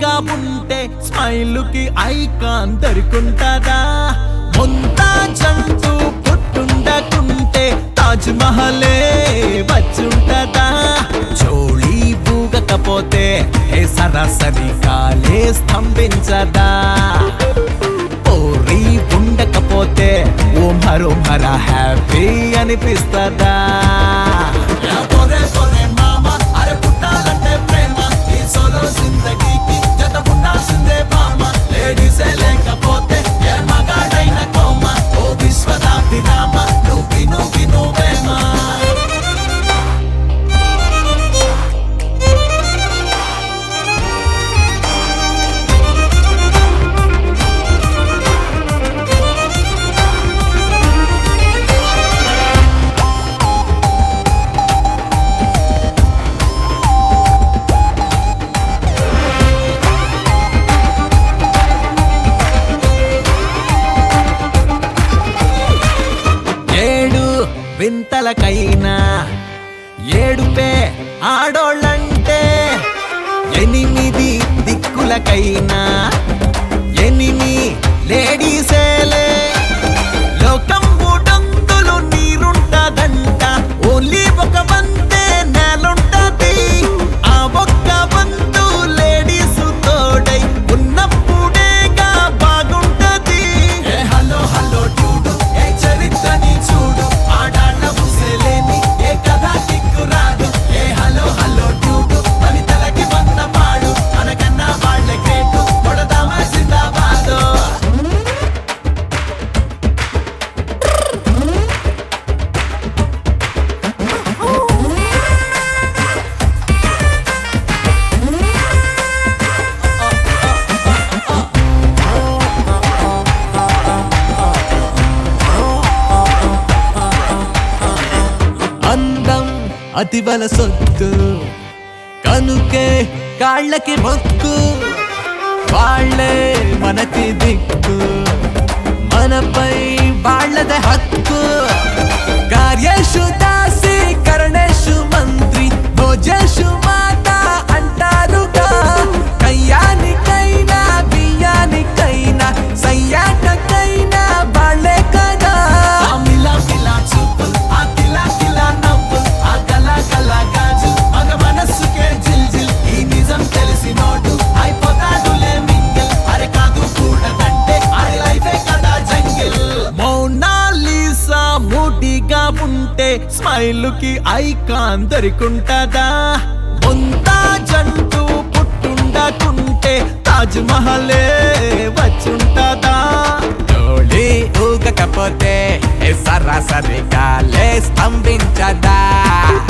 మోడీగా ఉంటే స్మైల్ కి ఐకాన్ దొరుకుంటదా ముంతా జంతు పుట్టుండకుంటే తాజ్ మహలే వచ్చుంటదా చోళీ బూగకపోతే ఏ సరాసరి కాలే స్తంభించదా పోరి ఉండకపోతే ఓ మరో మర హ్యాపీ అనిపిస్తదా లేకపోతే ఏ మగాడైన కోమ ఓ విశ్వదాపి రామ నువ్వు నువ్వు నువ్వేమా ఏడు వింతలకైనా ఏడుపే ఆడోళ్ళంటే ఎనిమిది దిక్కులకైనా ఎనిమి లేడీసేలే లోకం మూడంతులు నీరుంటదంట ఓన్లీ ఒక వంతే నేలుంటది ఆ ఒక్క వంతు లేడీస్ తోడై ఉన్నప్పుడేగా బాగుంటది ఏ హలో హలో చూడు ఏ చరిత్రని చూడు ఆడాళ్ళ ముసలేని ఏ కథ కిక్కు రాదు ఏ హలో హలో చూడు వనితలకి వంద పాడు అనకన్నా వాళ్ళ గ్రేటు కొడదామా జిందాబాదు అందం అతివల సొత్తు కనుకే కాళ్ళకి మొక్కు వాళ్ళే మనకి దిక్కు మనపై వాళ్ళదే హక్కు కార్యేషు దాసి కరణేషు మంత్రి భోజేషు మాత అంటారుగా కయ్యానికైనా బియ్యానికైనా సయ్యాటకైనా వాళ్ళే కదా మిలా మిలా చూపు ఆ కిలా కిలా నవ్వు ఆ కల కల గాజు మగ మనస్సుకే జిల్ జిల్ ఈ నిజం తెలిసినోడు అయిపోతాడులే మింగిల్ అరే కాదు కూడదంటే అది లైఫే కదా జంగిల్ మౌనాలీసా మూటిగా ఉంటే స్మైల్ కి ఐకాన్ దొరికుంటదా ముంతా జంటు పుట్టుండకుంటే తాజ్ మహలే వచ్చుంటదా డోళీ ఊగకపోతే ఏ సరాసరి కాలే స్తంభించదా